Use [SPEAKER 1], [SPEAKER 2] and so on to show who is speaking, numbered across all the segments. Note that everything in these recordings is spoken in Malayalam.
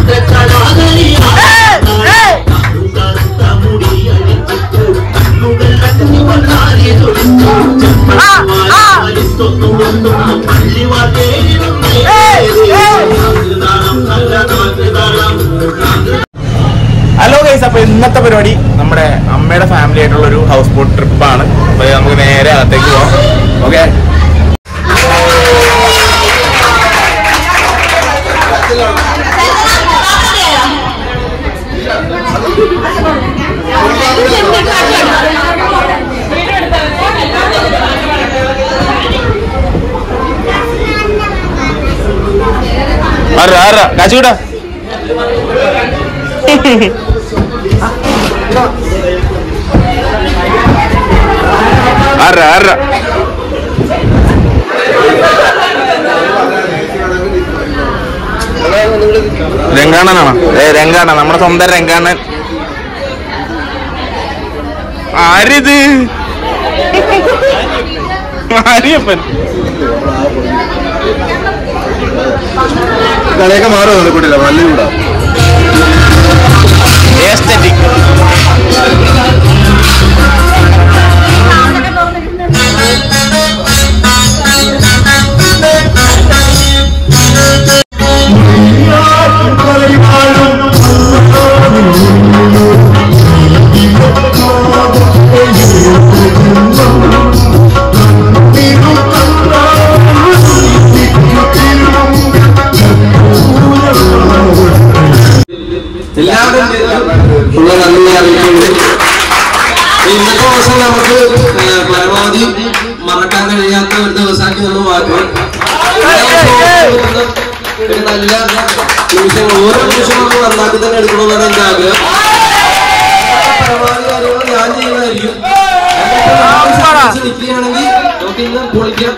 [SPEAKER 1] ഹലോ ഗൈസ് അപ്പൊ ഇന്നത്തെ പരിപാടി നമ്മുടെ അമ്മയുടെ ഫാമിലി ആയിട്ടുള്ള ഒരു ഹൗസ് ബോട്ട് ട്രിപ്പാണ് അപ്പൊ നമുക്ക് നേരെ അകത്തേക്ക് പോവാം ഓക്കെ ആറ് ആറ് കാച്ചുകൂടാ ആറ് ആറ് രംഗാണനാണോ ഏ രംഗാണ നമ്മുടെ സ്വന്തം രംഗാണൻ ആരിത് ആര്യപ്പൻ
[SPEAKER 2] കളിയൊക്കെ മാറും കൂട്ടില്ല നല്ല ചൂടാ
[SPEAKER 1] ഏസ്തറ്റിക്
[SPEAKER 3] എല്ലാവരും ഉള്ള നന്ദി അറിയിക്കുന്നു ഇന്നത്തെ ദിവസം നമുക്ക് ഏഹ്, പരമാവധി മറക്കാൻ കഴിയാത്ത ഒരു ദിവസമാക്കി നമ്മൾ മാറ്റും ഒരു നല്ല നിമിഷങ്ങൾ ഓരോ നിമിഷവും നമ്മൾ നന്നാക്കി തന്നെ എടുക്കണമെന്നാണ് എന്റെ ആഗ്രഹം പരമാവധി കാര്യങ്ങൾ ഞാൻ ചെയ്യുന്നതായിരിക്കും നിൽക്കുകയാണെങ്കിൽ നമുക്ക് ഇന്ന് പൊളിക്കാം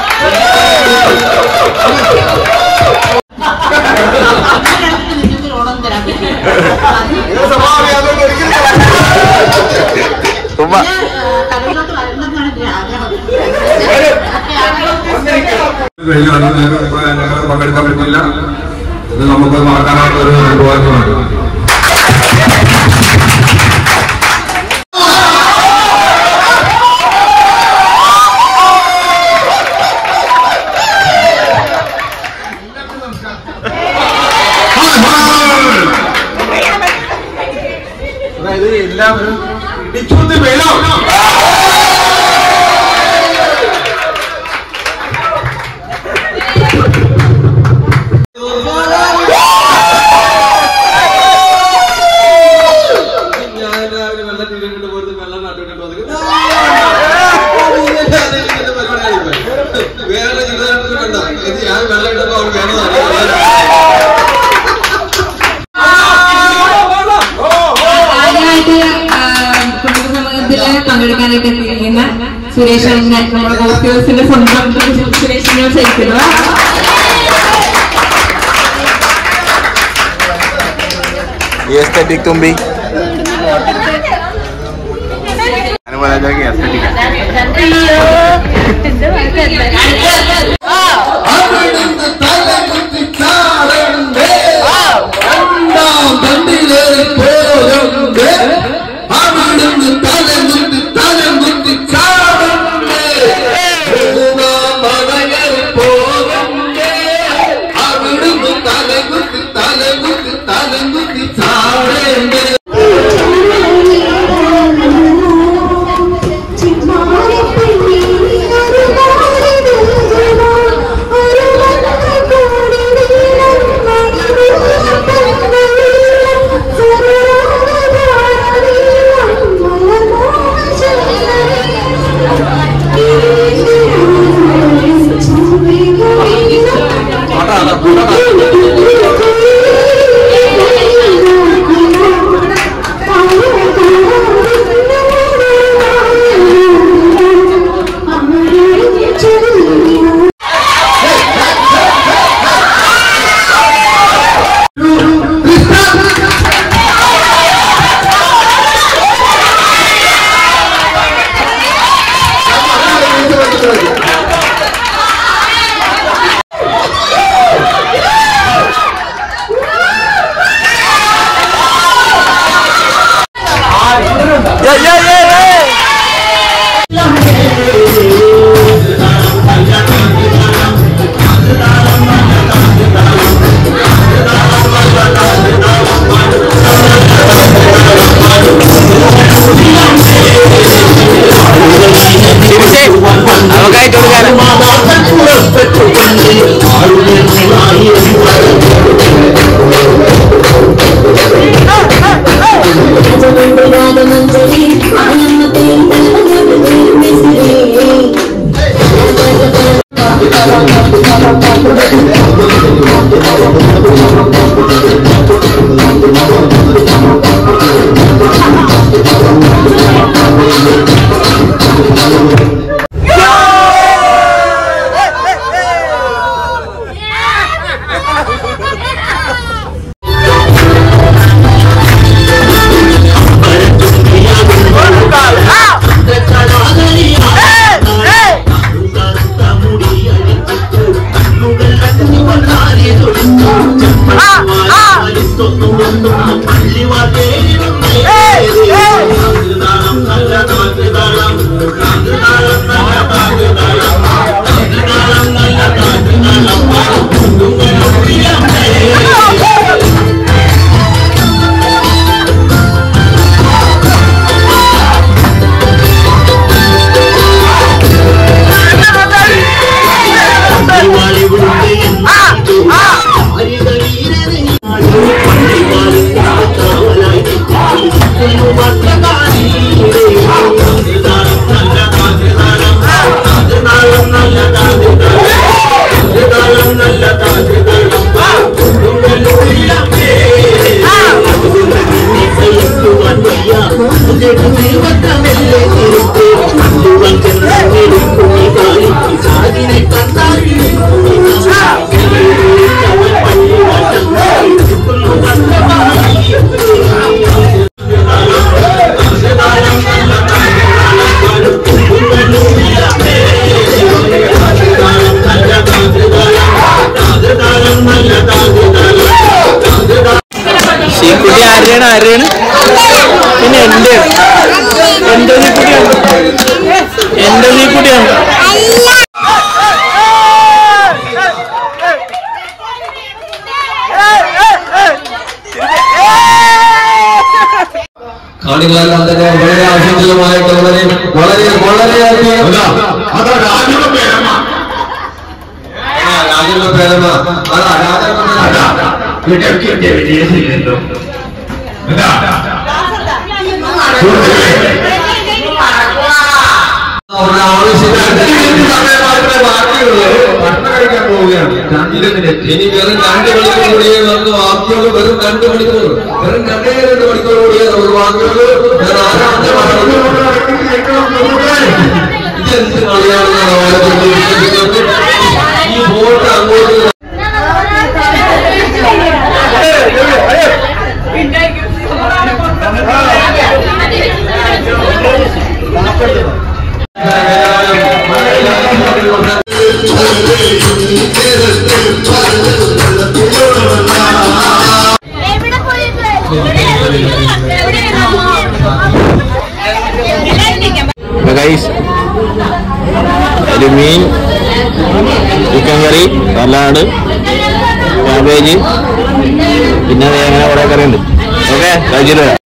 [SPEAKER 1] ഉമ്മ
[SPEAKER 4] കടയിലോട്ട് വരണമെന്നാണ് എൻ്റെ ആഗ്രഹം
[SPEAKER 2] പങ്കെടുക്കാൻ പറ്റില്ല ഇത് നമുക്ക് മറക്കാനായിട്ട് ഒരു അനുഭവമാണ് അതായത് എല്ലാവരും ഇടിച്ചുകൊണ്ട് വേണം
[SPEAKER 3] ഞാൻ രാവിലെ വെള്ളം തീരുന്നിട്ട് പോയിട്ട് വെള്ളം നട്ടുകൊണ്ട് വന്നിട്ട് വേറെ ജീവിതത്തിൽ കണ്ട ഇത് ഞാൻ വെള്ളം ഇട്ടപ്പോ അവർ വേണം
[SPEAKER 5] ആദ്യമായിട്ട് കുടുംബസമൂഹത്തില് പങ്കെടുക്കാനായിട്ട് എത്തിയിരിക്കുന്ന സുരേഷ് അണ്ണൻ നമ്മുടെ ഹോസ്റ്റേഴ്സിന്റെ സ്വന്തം സുരേഷിനെ ക്ഷണിക്കുന്നു
[SPEAKER 1] എസ്തറ്റിക് തുമ്പി അനുഭവം എസ്തറ്റിക്
[SPEAKER 3] അവിടുന്ന് തലകുത്തി ചാടണ്ടേ രണ്ടാം തണ്ടിലേറി പോരണ്ടേ അവിടുന്ന് തലകുത്തി തലകുത്തി ചാടണ്ടേ മൂന്നാം മലകറി പോകണ്ടേ അവിടുന്ന് തലകുത്തി തലകുത്തി തലകുത്തി ചാടണ്ടേ
[SPEAKER 1] ശീക്കുട്ടി ആരുടെയാണ് ആരുടെയാണ് പിന്നെ എന്റെ എന്റെ ശീക്കുട്ടിയാണ് എന്റെ ശീക്കുട്ടിയാണ്
[SPEAKER 3] കാണികളെല്ലാം തന്നെ വളരെ ആശങ്കമായിട്ട് വളരെ വളരെ വളരെയധികം
[SPEAKER 2] അതാ രാജുവ പേരമ്മ
[SPEAKER 3] ആ, രാജന്റെ പേരമ്മ അതാ രാജന്റെ
[SPEAKER 2] കിട്ടിയ വിജയത്തില്ലല്ലോ എന്താ
[SPEAKER 3] അവരുടെ ആവശ്യത്തിന് സമയം മാത്രമേ ബാക്കിയുള്ളൂ ഭക്ഷണം കഴിക്കാൻ പോവുകയാണ് ഇനി വെറും രണ്ട് മണിക്കൂർ കൂടിയേ നമുക്ക് ബാക്കിയുള്ളൂ വെറും രണ്ട് മണിക്കൂർ വെറും രണ്ടേ രണ്ട് മണിക്കൂർ കൂടിയേ നമുക്ക് ബാക്കിയുള്ളൂ ഞാൻ ആരാധന ഇതെന്ത് കളിയാണെന്നാണ് ഓരോരുത്തർ വിശ്വസിക്കുന്നത് ഈ വോട്ട് അങ്ങോട്ട്
[SPEAKER 1] ഗൈസ് ഒരു മീൻ ചിക്കൻ കറി സലാഡ് ക്യാബേജ് പിന്നെ ദേ അങ്ങനെ കുറെ കറി ഉണ്ട് ഓക്കെ കഴിച്ചിട്ട് വരാം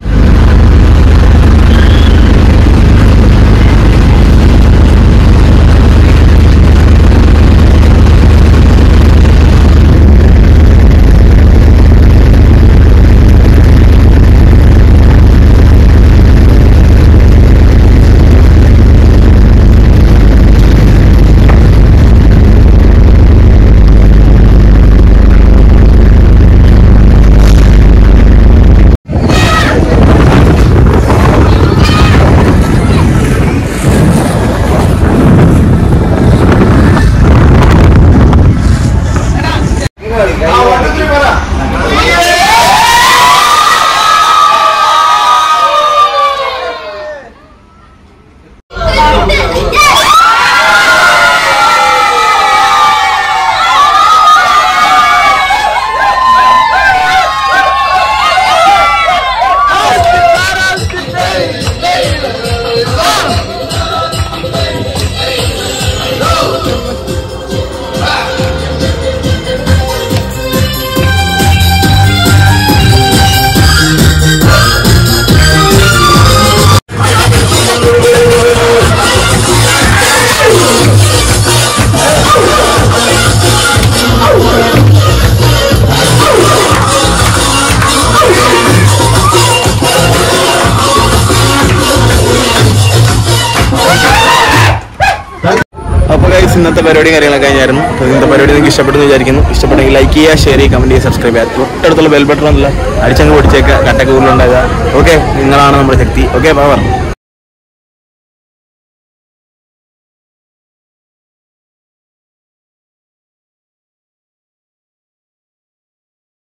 [SPEAKER 1] ഗൈസ് ഇന്നത്തെ പരിപാടി കാര്യങ്ങളൊക്കെ കഴിഞ്ഞായിരുന്നു അപ്പോൾ ഇന്നത്തെ പരിപാടി നിങ്ങൾക്ക് ഇഷ്ടപ്പെട്ടെന്ന് വിചാരിക്കുന്നു ഇഷ്ടപ്പെട്ടെങ്കിൽ ലൈക്ക് ചെയ്യുക ഷെയർ ചെയ്യുക കമൻറ്റ് ചെയ്യുക സബ്സ്ക്രൈബ് ചെയ്യുക തൊട്ടടുത്തുള്ള ബെൽ ബട്ടൺ ഒന്നുമില്ല അടിച്ചങ്ങ് പൊടിച്ചേക്കുക കട്ടക്ക് കൂടുതലുണ്ടാകുക ഓക്കെ നിങ്ങളാണ് നമ്മുടെ ശക്തി ഓക്കെ പവർ